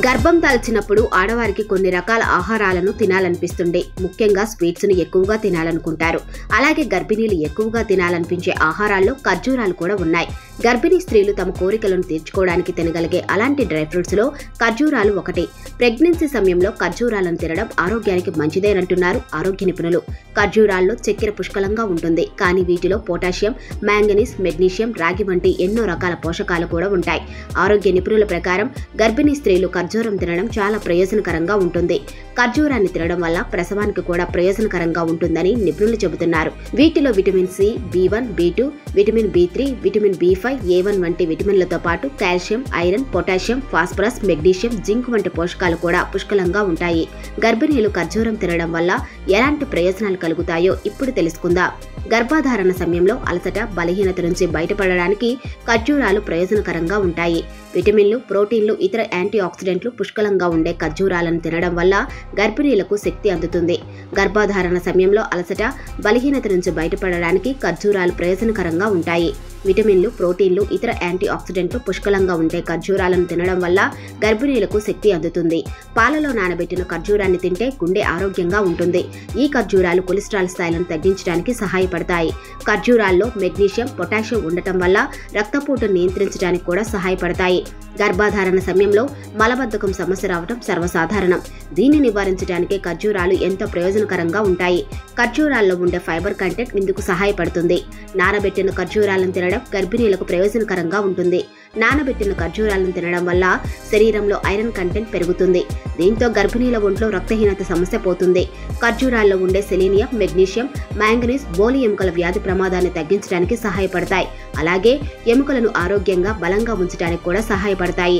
గర్భం దాల్చినప్పుడు ఆడవారికి కొన్ని రకాల ఆహారాలను తినాలనిపిస్తుంది ముఖ్యంగా స్వీట్స్ ను ఎక్కువగా తినాలనుకుంటారు అలాగే గర్భిణీలు ఎక్కువగా తినాలనిపించే ఆహారాల్లో ఖర్జూరాలు కూడా ఉన్నాయి గర్భిణీ స్త్రీలు తమ కోరికలను తీర్చుకోవడానికి తినగలిగే అలాంటి డ్రై ఫ్రూట్స్ లో ఖర్జూరాలు ఒకటి ప్రెగ్నెన్సీ సమయంలో ఖర్జూరాలను తినడం ఆరోగ్యానికి మంచిదేనంటున్నారు ఆరోగ్య నిపుణులు ఖర్జూరాల్లో చక్కెర పుష్కలంగా ఉంటుంది కానీ వీటిలో పొటాషియం మ్యాంగనీస్ మెగ్నీషియం రాగి వంటి ఎన్నో రకాల పోషకాలు కూడా ఉంటాయి ఆరోగ్య నిపుణుల ప్రకారం గర్భిణీ స్త్రీలు ఖర్జూరం తినడం చాలా ప్రయోజనకరంగా ఉంటుంది ఖర్జూరాన్ని తినడం వల్ల ప్రసవానికి కూడా ప్రయోజనకరంగా ఉంటుందని నిపుణులు చెబుతున్నారు వీటిలో vitamin C B one B two vitamin B three vitamin B five A one వంటి విటమిన్లతో పాటు calcium iron potassium phosphorus magnesium zinc వంటి పోషకాలు కూడా పుష్కలంగా ఉంటాయి గర్భిణీలు ఖర్జూరం తినడం వల్ల ఎలాంటి ప్రయోజనాలు కలుగుతాయో ఇప్పుడు తెలుసుకుందాం గర్భధారణ సమయంలో అలసట బలహీనత నుంచి బయటపడడానికి ఖర్జూరాలు ప్రయోజనకరంగా ఉంటాయి విటమిన్లు ప్రోటీన్లు ఇతర యాంటీ ఆక్సిడెంట్లు పుష్కలంగా ఉండే ఖర్జూరాలను తినడం వల్ల గర్భిణీలకు శక్తి అందుతుంది గర్భధారణ సమయంలో అలసట బలహీనత నుంచి బయటపడడానికి ఖర్జూరాలు ప్రయోజనకరంగా ఉంటాయి విటమిన్లు ప్రోటీన్లు ఇతర యాంటీ ఆక్సిడెంట్లు పుష్కలంగా ఉండే ఖర్జూరాలను తినడం వల్ల గర్భిణీలకు శక్తి అందుతుంది పాలలో నానబెట్టిన ఖర్జూరాన్ని తింటే గుండె ఆరోగ్యంగా ఉంటుంది ఈ ఖర్జూరాలు కొలెస్ట్రాల్ స్థాయిలను తగ్గించడానికి సహాయపడతాయి ఖర్జూరాల్లో మెగ్నీషియం పొటాషియం ఉండటం వల్ల రక్తపోటు నియంత్రించడానికి కూడా సహాయపడతాయి గర్భధారణ సమయంలో మలబద్ధకం సమస్య రావడం సర్వసాధారణం దీన్ని నివారించడానికి ఖర్జూరాలు ఎంతో ప్రయోజనకరంగా ఉంటాయి ఖర్జూరాల్లో ఉండే ఫైబర్ కంటెంట్ ఇందుకు సహాయపడుతుంది నానబెట్టిన ఖర్జూరాలను తినడం గర్భిణీలకు ప్రయోజనకరంగా ఉంటుంది నానబెట్టిన ఖర్జూరాలను తినడం వల్ల శరీరంలో ఐరన్ కంటెంట్ పెరుగుతుంది దీంతో గర్భిణీల ఒంట్లో రక్తహీనత సమస్య పోతుంది ఖర్జూరాల్లో ఉండే సెలీనియం మెగ్నీషియం మ్యాంగనీస్ బోలి ఎముకల వ్యాధి ప్రమాదాన్ని తగ్గించడానికి సహాయపడతాయి అలాగే ఎముకలను ఆరోగ్యంగా బలంగా ఉంచడానికి కూడా సహాయపడతాయి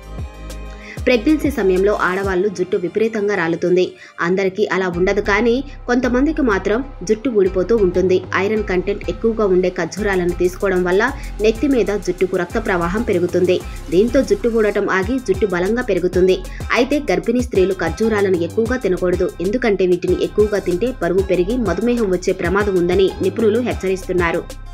ప్రెగ్నెన్సీ సమయంలో ఆడవాళ్ళు జుట్టు విపరీతంగా రాలుతుంది అందరికీ అలా ఉండదు కానీ కొంతమందికి మాత్రం జుట్టు ఊడిపోతూ ఉంటుంది ఐరన్ కంటెంట్ ఎక్కువగా ఉండే ఖర్జూరాలను తీసుకోవడం వల్ల నెత్తి మీద జుట్టుకు రక్త ప్రవాహం పెరుగుతుంది దీంతో జుట్టు ఊడటం ఆగి జుట్టు బలంగా పెరుగుతుంది అయితే గర్భిణీ స్త్రీలు ఖర్జూరాలను ఎక్కువగా తినకూడదు ఎందుకంటే వీటిని ఎక్కువగా తింటే బరువు పెరిగి మధుమేహం వచ్చే ప్రమాదం ఉందని నిపుణులు హెచ్చరిస్తున్నారు